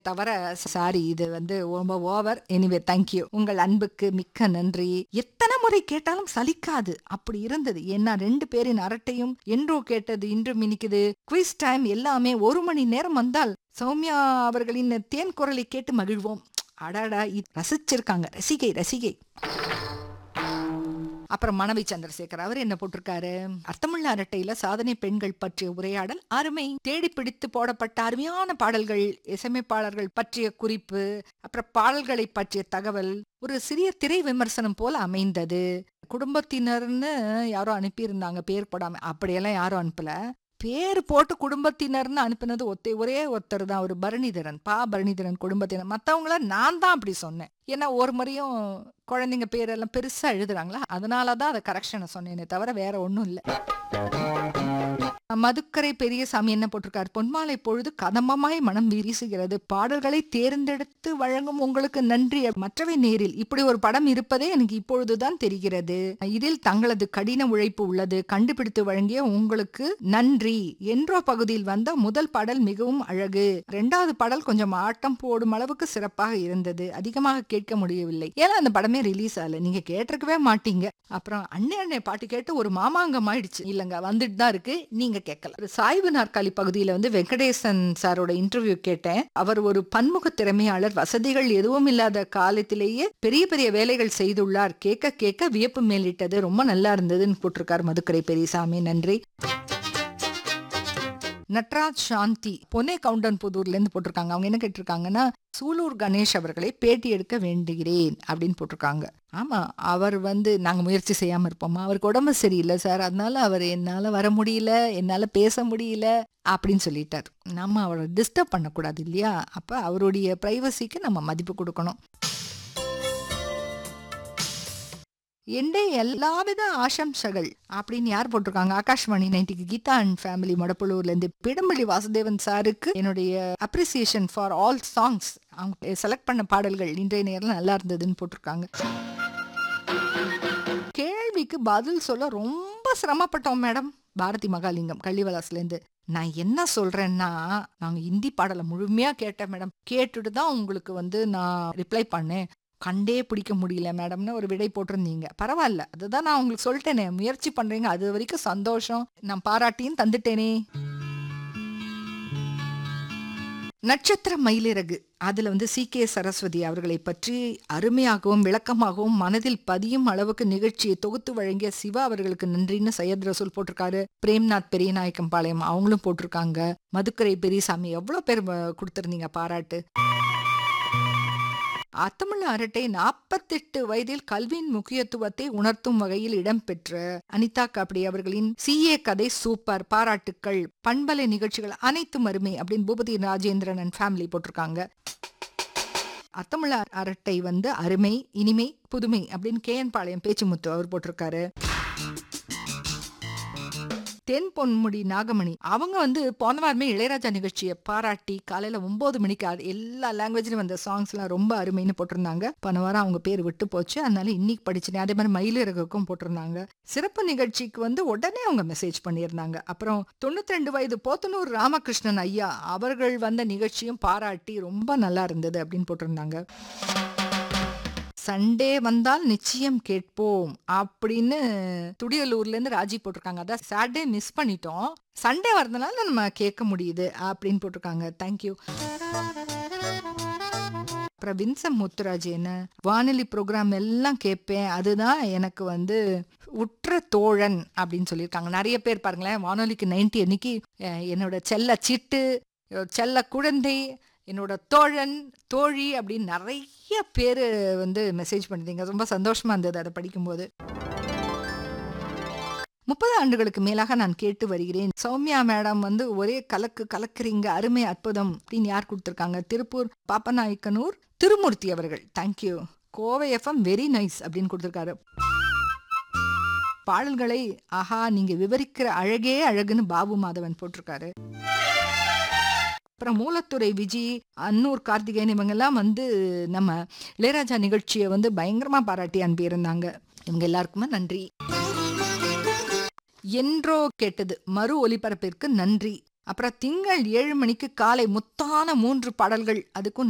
தவிர சாரி இது வந்து ரொம்ப ஓவர் எனிவே தேங்க்யூ உங்கள் அன்புக்கு மிக்க நன்றி எத்தனை முறை கேட்டாலும் சலிக்காது அப்படி இருந்தது ஏன்னா ரெண்டு பேரின் அரட்டையும் என்றோ கேட்டது இன்றும் இனிக்குது குவிஸ் டைம் எல்லாமே ஒரு மணி நேரம் வந்தால் சௌமியா அவர்களின் தேன் குரலை கேட்டு மகிழ்வோம் அடாடா இது ரசிச்சிருக்காங்க ரசிகை ரசிகை அப்புறம் மனைவி சந்திரசேகர் அவர் என்ன போட்டிருக்காரு அர்த்தமுள்ள அரட்டையில சாதனை பெண்கள் பற்றிய உரையாடல் அருமை தேடி பிடித்து போடப்பட்ட அருமையான பாடல்கள் இசையமைப்பாளர்கள் பற்றிய குறிப்பு அப்புறம் பாடல்களை பற்றிய தகவல் ஒரு சிறிய திரை விமர்சனம் போல அமைந்தது குடும்பத்தினர்னு யாரோ அனுப்பியிருந்தாங்க பேர் போடாம அப்படியெல்லாம் யாரும் அனுப்பல பேர் போட்டு குடும்பத்தினர்னு அனுப்பினது ஒத்தை ஒரே ஒருத்தர் தான் ஒரு பரணிதரன் பா பரணிதரன் குடும்பத்தினர் மற்றவங்கள நான் தான் அப்படி சொன்னேன் ஏன்னா ஒரு முறையும் குழந்தைங்க பேரெல்லாம் பெருசா எழுதுறாங்களா அதனால தான் அதை கரெக்ஷனை சொன்னேனே தவிர வேற ஒன்றும் இல்லை மதுக்கரை பெரியசாமி என்ன போட்டிருக்காரு பொன்மாலை பொழுது கதம்பமாய் மனம் வீசுகிறது பாடல்களை தேர்ந்தெடுத்து வழங்கும் உங்களுக்கு நன்றி மற்றவை நேரில் இப்படி ஒரு படம் இருப்பதே எனக்கு இப்பொழுதுதான் தெரிகிறது இதில் தங்களது கடின உழைப்பு உள்ளது கண்டுபிடித்து வழங்கிய உங்களுக்கு நன்றி என்றோ பகுதியில் வந்த முதல் பாடல் மிகவும் அழகு இரண்டாவது பாடல் கொஞ்சம் ஆட்டம் போடும் அளவுக்கு சிறப்பாக இருந்தது அதிகமாக கேட்க முடியவில்லை ஏன்னா அந்த படமே ரிலீஸ் ஆகல நீங்க கேட்டிருக்கவே மாட்டீங்க அப்புறம் அண்ணே அண்ணே பாட்டு கேட்டு ஒரு மாமாங்கம் ஆயிடுச்சு இல்லங்க வந்துட்டு தான் இருக்கு நீங்க கேட்கல ஒரு சாய்வு நாற்காலி பகுதியில வந்து வெங்கடேசன் சாரோட இன்டர்வியூ கேட்டேன் அவர் ஒரு பன்முக திறமையாளர் வசதிகள் எதுவும் இல்லாத காலத்திலேயே பெரிய பெரிய வேலைகள் செய்துள்ளார் கேட்க கேட்க வியப்பு மேலிட்டது ரொம்ப நல்லா இருந்ததுன்னு போட்டிருக்காரு மதுக்கரை பெரியசாமி நன்றி நட்ராஜ் சாந்தி பொனே கவுண்டன் புதூர்ல இருந்து போட்டிருக்காங்க அவங்க என்ன கேட்டிருக்காங்கன்னா சூலூர் கணேஷ் அவர்களை பேட்டி எடுக்க வேண்டுகிறேன் அப்படின்னு போட்டிருக்காங்க ஆமா அவர் வந்து நாங்க முயற்சி செய்யாம இருப்போமா அவருக்கு உடம்பு சரியில்லை சார் அதனால அவர் என்னால வர முடியல என்னால பேச முடியல அப்படின்னு சொல்லிட்டார் நம்ம அவரை டிஸ்டர்ப் பண்ணக்கூடாது இல்லையா அப்ப அவருடைய பிரைவசிக்கு நம்ம மதிப்பு கொடுக்கணும் எண்டே எல்லாவித ஆசம்சகள் அப்படின்னு யார் போட்டிருக்காங்க ஆகாஷ்வாணி நைன்டிக்கு கீதா அண்ட் ஃபேமிலி மடப்புலூர்ல இருந்து பிடம்பள்ளி வாசுதேவன் சாருக்கு என்னுடைய அப்ரிசியேஷன் ஃபார் ஆல் சாங்ஸ் அவங்க செலக்ட் பண்ண பாடல்கள் இன்றைய நேரம் நல்லா இருந்ததுன்னு போட்டிருக்காங்க கேள்விக்கு பதில் சொல்ல ரொம்ப சிரமப்பட்டோம் மேடம் பாரதி மகாலிங்கம் கள்ளிவலாஸ்லேருந்து நான் என்ன சொல்றேன்னா நாங்க ஹிந்தி பாடலை முழுமையா கேட்டேன் மேடம் கேட்டுட்டு தான் உங்களுக்கு வந்து நான் ரிப்ளை பண்ணேன் கண்டே பிடிக்க முடியல மேடம்னு ஒரு விடை போட்டிருந்தீங்க பரவாயில்ல அதுதான் நான் உங்களுக்கு சொல்லிட்டேனே முயற்சி பண்றீங்க அது வரைக்கும் சந்தோஷம் நான் பாராட்டியும் தந்துட்டேனே நட்சத்திர மயிலிறகு அதுல வந்து சி கே சரஸ்வதி அவர்களை பற்றி அருமையாகவும் விளக்கமாகவும் மனதில் பதியும் அளவுக்கு நிகழ்ச்சியை தொகுத்து வழங்கிய சிவா அவர்களுக்கு நன்றின்னு சையத் ரசூல் போட்டிருக்காரு பிரேம்நாத் பெரியநாயக்கம் பாளையம் அவங்களும் போட்டிருக்காங்க மதுக்கரை பெரியசாமி எவ்வளவு பேர் கொடுத்திருந்தீங்க பாராட்டு அத்தமிழ் அரட்டை நாற்பத்தெட்டு வயதில் கல்வியின் முக்கியத்துவத்தை உணர்த்தும் வகையில் இடம்பெற்ற அனிதா காப்டி அவர்களின் சிஏ கதை சூப்பர் பாராட்டுக்கள் பண்பலை நிகழ்ச்சிகள் அனைத்தும் அருமை அப்படின்னு பூபதி ராஜேந்திரன் அண்ட் ஃபேமிலி போட்டிருக்காங்க அத்தமிழ் அரட்டை வந்து அருமை இனிமை புதுமை அப்படின்னு கே என் பாளையம் பேச்சுமுத்து அவர் போட்டிருக்காரு தென் பொன்முடி நாகமணி அவங்க வந்து போன வாரமே இளையராஜா நிகழ்ச்சியை பாராட்டி காலையில ஒன்பது மணிக்கு அது எல்லா லாங்குவேஜ்லயும் வந்த சாங்ஸ் எல்லாம் ரொம்ப அருமைன்னு போட்டிருந்தாங்க போன வாரம் அவங்க பேர் விட்டு போச்சு அதனால இன்னைக்கு படிச்சுட்டேன் அதே மாதிரி மயிலிறகுக்கும் போட்டிருந்தாங்க சிறப்பு நிகழ்ச்சிக்கு வந்து உடனே அவங்க மெசேஜ் பண்ணியிருந்தாங்க அப்புறம் தொண்ணூத்தி ரெண்டு வயது போத்தனூர் ராமகிருஷ்ணன் ஐயா அவர்கள் வந்த நிகழ்ச்சியும் பாராட்டி ரொம்ப நல்லா இருந்தது அப்படின்னு போட்டிருந்தாங்க சண்டே வந்தால் நிச்சயம் கேட்போம் அப்படின்னு துடியலூர்ல இருந்து ராஜி போட்டிருக்காங்க அதான் சாட்டர்டே மிஸ் பண்ணிட்டோம் சண்டே வரதுனால நம்ம கேட்க முடியுது அப்படின்னு போட்டிருக்காங்க தேங்க்யூ அப்புறம் வின்சம் முத்துராஜ் என்ன வானொலி ப்ரோக்ராம் எல்லாம் கேட்பேன் அதுதான் எனக்கு வந்து உற்ற தோழன் அப்படின்னு சொல்லியிருக்காங்க நிறைய பேர் பாருங்களேன் வானொலிக்கு நைன்டி அன்னைக்கு என்னோட செல்ல சிட்டு செல்ல குழந்தை என்னோட தோழன் தோழி அப்படின்னு நிறைய பேர் வந்து மெசேஜ் பண்ணிருந்தீங்க ரொம்ப சந்தோஷமா இருந்தது அதை படிக்கும்போது முப்பது ஆண்டுகளுக்கு மேலாக நான் கேட்டு வருகிறேன் சௌமியா மேடம் வந்து ஒரே கலக்கு கலக்குறீங்க அருமை அற்புதம் அப்படின்னு யார் கொடுத்துருக்காங்க திருப்பூர் பாப்பநாயக்கனூர் திருமூர்த்தி அவர்கள் thank you Kovai FM very nice அப்படின்னு கொடுத்துருக்காரு பாடல்களை ஆஹா நீங்க விவரிக்கிற அழகே அழகுன்னு பாபு மாதவன் போட்டிருக்காரு அப்புறம் மூலத்துறை விஜி அன்னூர் கார்த்திகேயன் இவங்கெல்லாம் வந்து நம்ம இளையராஜா நிகழ்ச்சியை வந்து பயங்கரமா பாராட்டி அனுப்பியிருந்தாங்க இவங்க எல்லாருக்குமே நன்றி என்றோ கேட்டது மறு ஒலிபரப்பிற்கு நன்றி அப்புறம் திங்கள் ஏழு மணிக்கு காலை முத்தான மூன்று பாடல்கள் அதுக்கும்